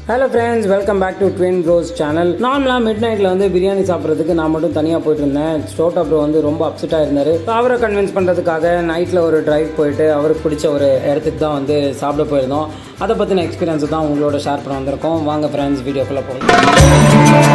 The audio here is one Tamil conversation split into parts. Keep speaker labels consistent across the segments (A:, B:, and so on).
A: hello friends welcome back to twin rose channel நார்மலாக மிட் நைட்டில் வந்து பிரியாணி சாப்பிட்றதுக்கு நான் மட்டும் தனியாக போயிட்டு இருந்தேன் ஸ்டோட்டா ப்ரோ வந்து ரொம்ப அப்செட்டாக இருந்தார் அவரை கன்வின்ஸ் பண்ணுறதுக்காக நைட்டில் ஒரு டிரைவ் போயிட்டு அவருக்கு பிடிச்ச ஒரு இடத்துக்கு தான் வந்து சாப்பிட போயிருந்தோம் அதை பற்றின எக்ஸ்பீரியன்ஸ் தான் உங்களோட ஷேர் பண்ண வந்திருக்கோம் வாங்க ஃப்ரெண்ட்ஸ் வீடியோக்குள்ளே போகலாம்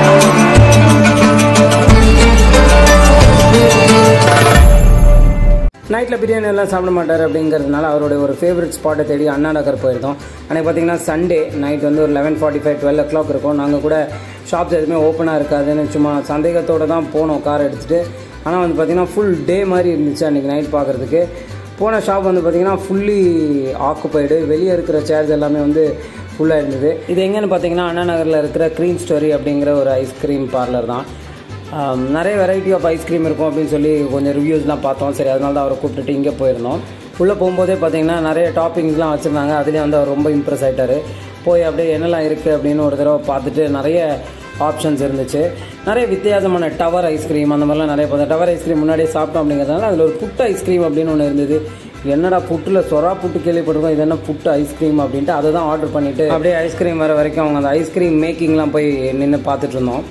A: நைட்டில் பிரியாணி எல்லாம் சாப்பிட மாட்டார் அப்படிங்கிறதுனால அவருடைய ஒரு ஃபேவரட் ஸ்பாட்டை தேடி அண்ணா நகர் போயிருந்தோம் அன்றைக்கி பார்த்தீங்கன்னா சண்டே நைட் வந்து ஒரு eleven forty five twelve o'clock இருக்கும் நாங்கள் கூட ஷாப்ஸ் எதுவுமே ஓப்பனாக இருக்காதுன்னு சும்மா சந்தேகத்தோடு தான் போனோம் கார் எடுத்துகிட்டு ஆனால் வந்து பார்த்திங்கன்னா ஃபுல் டே மாதிரி இருந்துச்சு அன்றைக்கி நைட் பார்க்குறதுக்கு போன ஷாப் வந்து பார்த்திங்கன்னா ஃபுல்லி ஆக்குப்பைடு வெளியே இருக்கிற சேர்ஸ் எல்லாமே வந்து ஃபுல்லாக இருந்தது இது எங்கேன்னு பார்த்தீங்கன்னா அண்ணா நகரில் இருக்கிற க்ரீம் ஸ்டோரி அப்படிங்கிற ஒரு ஐஸ்கிரீம் பார்லர் தான் ஆம், நிறைய வெரைட்டி ஆஃப் ஐஸ்கிரீம் இருக்கும் அப்படின்னு சொல்லி கொஞ்சம் ரிவ்யூஸ்லாம் பார்த்தோம் சரி அதனால தான் அவரை கூப்பிட்டுட்டு இங்கே போயிருந்தோம் உள்ளே போகும்போதே பார்த்தீங்கன்னா நிறைய டாப்பிங்ஸ்லாம் வச்சுருந்தாங்க அதுலேயே வந்து அவர் ரொம்ப இம்ப்ரெஸ் ஆகிட்டாரு போய் அப்படியே என்னெல்லாம் இருக்குது அப்படின்னு ஒரு தடவை பார்த்துட்டு நிறைய ஆப்ஷன்ஸ் இருந்துச்சு நிறைய வித்தியாசமான டவர் ஐஸ்கிரீம் அந்த மாதிரிலாம் நிறைய பார்த்தேன் டவர் ஐஸ்கிரீம் முன்னாடியே சாப்பிட்டோம் அப்படிங்கிறதுனால அதில் ஒரு புட்டு ஐஸ்கிரீம் அப்படின்னு ஒன்று இருந்தது என்னடா புட்டில் சொரா புட்டு கேள்விப்பட்டிருக்கோம் இது என்ன புட்டு ஐஸ்கிரீம் அப்படின்ட்டு அதை தான் ஆர்டர் பண்ணிவிட்டு அப்படியே ஐஸ்கிரீம் வர வரைக்கும் அவங்க அந்த ஐஸ்கிரீம் மேக்கிங்லாம் போய் நின்று பார்த்துட்டு இருந்தோம்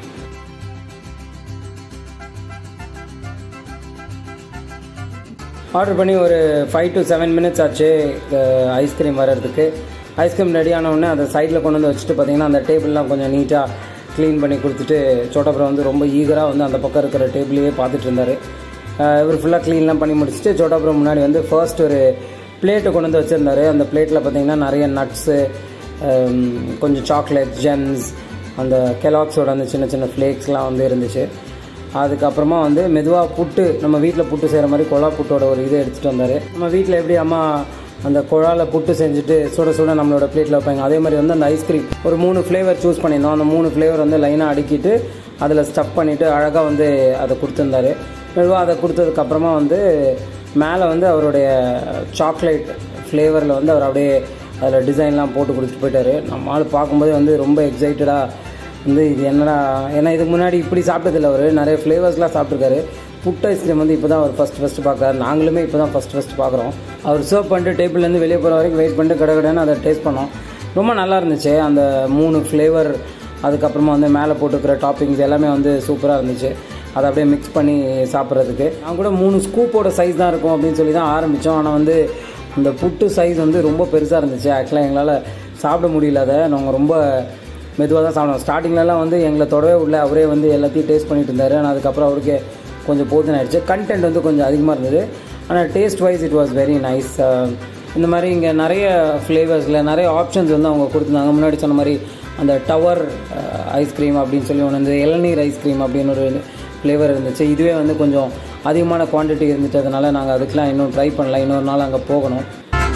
A: ஆர்டர் பண்ணி ஒரு ஃபைவ் டு செவன் மினிட்ஸ் ஆச்சு ஐஸ்கிரீம் வர்றதுக்கு ஐஸ்கிரீம் ரெடி ஆன உடனே அதை சைடில் கொண்டு வந்து வச்சுட்டு பார்த்தீங்கன்னா அந்த டேபிள்லாம் கொஞ்சம் நீட்டாக க்ளீன் பண்ணி கொடுத்துட்டு சோட்டாபுரம் வந்து ரொம்ப ஈகராக வந்து அந்த பக்கம் இருக்கிற டேபிளையே பார்த்துட்டு இருந்தார் இவர் ஃபுல்லாக க்ளீன்லாம் பண்ணி முடிச்சுட்டு சோட்டாபுரம் முன்னாடி வந்து ஃபர்ஸ்ட் ஒரு பிளேட்டை கொண்டு வந்து வச்சுருந்தாரு அந்த பிளேட்டில் பார்த்தீங்கன்னா நிறைய நட்ஸு கொஞ்சம் சாக்லேட் ஜெம்ஸ் அந்த கெலாக்ஸோட அந்த சின்ன சின்ன ஃப்ளேக்ஸ்லாம் வந்து இருந்துச்சு அதுக்கப்புறமா வந்து மெதுவாக புட்டு நம்ம வீட்டில் புட்டு செய்கிற மாதிரி கொழா புட்டோட ஒரு இதை எடுத்துகிட்டு வந்தார் நம்ம வீட்டில் எப்படி அம்மா அந்த குழால புட்டு செஞ்சுட்டு சுட சுட நம்மளோட பிளேட்டில் வைப்பாங்க அதே மாதிரி வந்து அந்த ஐஸ்கிரீம் ஒரு மூணு ஃப்ளேவர் சூஸ் பண்ணியிருந்தோம் அந்த மூணு ஃப்ளேவர் வந்து லைனாக அடுக்கிட்டு அதில் ஸ்டஃப் பண்ணிவிட்டு அழகாக வந்து அதை கொடுத்துருந்தாரு மெதுவாக அதை கொடுத்ததுக்கப்புறமா வந்து மேலே வந்து அவருடைய சாக்லேட் ஃப்ளேவரில் வந்து அவர் அப்படியே அதில் டிசைன்லாம் போட்டு கொடுத்துட்டு போயிட்டாரு நம்ம ஆள் பார்க்கும்போதே வந்து ரொம்ப எக்ஸைட்டடாக வந்து இது என்னடா ஏன்னா இதுக்கு முன்னாடி இப்படி சாப்பிட்டதில்ல அவர் நிறைய ஃப்ளேவர்ஸ்லாம் சாப்பிட்ருக்காரு புட் ஐஸ்கிரீம் வந்து இப்போ தான் அவர் ஃபஸ்ட் ஃபஸ்ட்டு பார்க்குறாரு நாங்களுமே இப்போ தான் ஃபஸ்ட் ஃபஸ்ட்டு பார்க்குறோம் அவர் சர்வ் பண்ணிட்டு டேபிள்லேருந்து வெளியே போகிற வரைக்கும் வெயிட் பண்ணிட்டு கடை கடைன்னு அதை டேஸ்ட் பண்ணோம் ரொம்ப நல்லா இருந்துச்சு அந்த மூணு ஃப்ளேவர் அதுக்கப்புறமா வந்து மேலே போட்டுக்கிற டாப்பிங்ஸ் எல்லாமே வந்து சூப்பராக இருந்துச்சு அதை அப்படியே மிக்ஸ் பண்ணி சாப்பிட்றதுக்கு நான் கூட மூணு ஸ்கூப்போட சைஸ் தான் இருக்கும் அப்படின்னு சொல்லி தான் ஆரம்பித்தோம் ஆனால் வந்து அந்த புட்டு சைஸ் வந்து ரொம்ப பெருசாக இருந்துச்சு ஆக்சுவலாக எங்களால் சாப்பிட முடியல அதை நாங்கள் ரொம்ப மெதுவாக தான் சாப்பிடுவோம் ஸ்டார்டிங்லலாம் வந்து எங்களை தொடவே உள்ள அவரே வந்து எல்லாத்தையும் டேஸ்ட் பண்ணிட்டு இருந்தார் ஆனால் அதுக்கப்புறம் அவருக்கு கொஞ்சம் போதுன்னு ஆயிடுச்சு கண்டென்ட் வந்து கொஞ்சம் அதிகமாக இருந்தது ஆனால் taste wise it was very nice இந்த மாதிரி இங்கே நிறைய ஃப்ளேவர்ஸில் நிறைய ஆப்ஷன்ஸ் வந்து அவங்க கொடுத்துருந்தாங்க முன்னாடி சொன்ன மாதிரி அந்த டவர் ஐஸ்கிரீம் அப்படின்னு சொல்லி ஒன்று வந்து இளநீர் ஐஸ்கிரீம் அப்படின்னு ஒரு ஃப்ளேவர் இருந்துச்சு இதுவே வந்து கொஞ்சம் அதிகமான குவான்டிட்டி இருந்துட்டதுனால நாங்கள் அதுக்கெலாம் இன்னும் ட்ரை பண்ணல இன்னொரு நாள் அங்கே போகணும்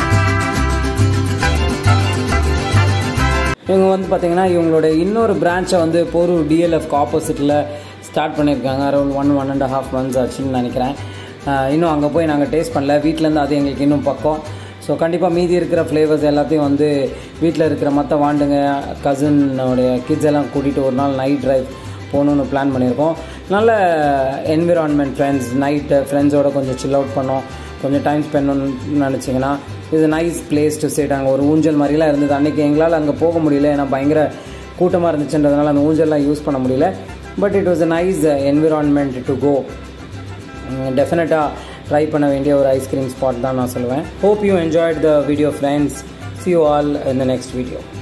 A: இவங்க வந்து பார்த்தீங்கன்னா இவங்களோட இன்னொரு பிரான்ச்சை வந்து போரூர் டிஎல்எஃப்க்கு ஆப்போசிட்டில் ஸ்டார்ட் பண்ணியிருக்காங்க around one one and half months ஆச்சுன்னு நினைக்கிறேன் ஆஹ் இன்னும் அங்கே போய் நாங்கள் டேஸ்ட் பண்ணல வீட்டிலேருந்து அது எங்களுக்கு இன்னும் பக்கம் ஸோ கண்டிப்பாக மீதி இருக்கிற ஃப்ளேவர்ஸ் எல்லாத்தையும் வந்து வீட்டில் இருக்கிற மற்ற வாண்டுங்க கசினோடைய கிட்ஸ் எல்லாம் கூட்டிகிட்டு ஒரு நாள் நைட் ட்ரைவ் போகணுன்னு பிளான் பண்ணியிருக்கோம் நல்ல என்விரான்மெண்ட் ஃப்ரெண்ட்ஸ் நைட்டு ஃப்ரெண்ட்ஸோட கொஞ்சம் சில் அவுட் பண்ணோம் கொஞ்சம் டைம் ஸ்பெண்ட் பண்ணணும்னு நினச்சிங்கன்னா இது நைஸ் பிளேஸ் டு சேட் அங்கே ஒரு ஊஞ்சல் மாதிரிலாம் இருந்தது அன்றைக்கி எங்களால் அங்கே போக முடியல ஏன்னா பயங்கர கூட்டமாக இருந்துச்சுன்றதுனால அந்த ஊஞ்சல்லாம் யூஸ் பண்ண முடியல but it was a nice environment to go டெஃபினட்டாக ட்ரை பண்ண வேண்டிய ஒரு ஐஸ்கிரீம் ஸ்பாட் தான் நான் சொல்லுவேன் hope you enjoyed the video friends see you all in the next video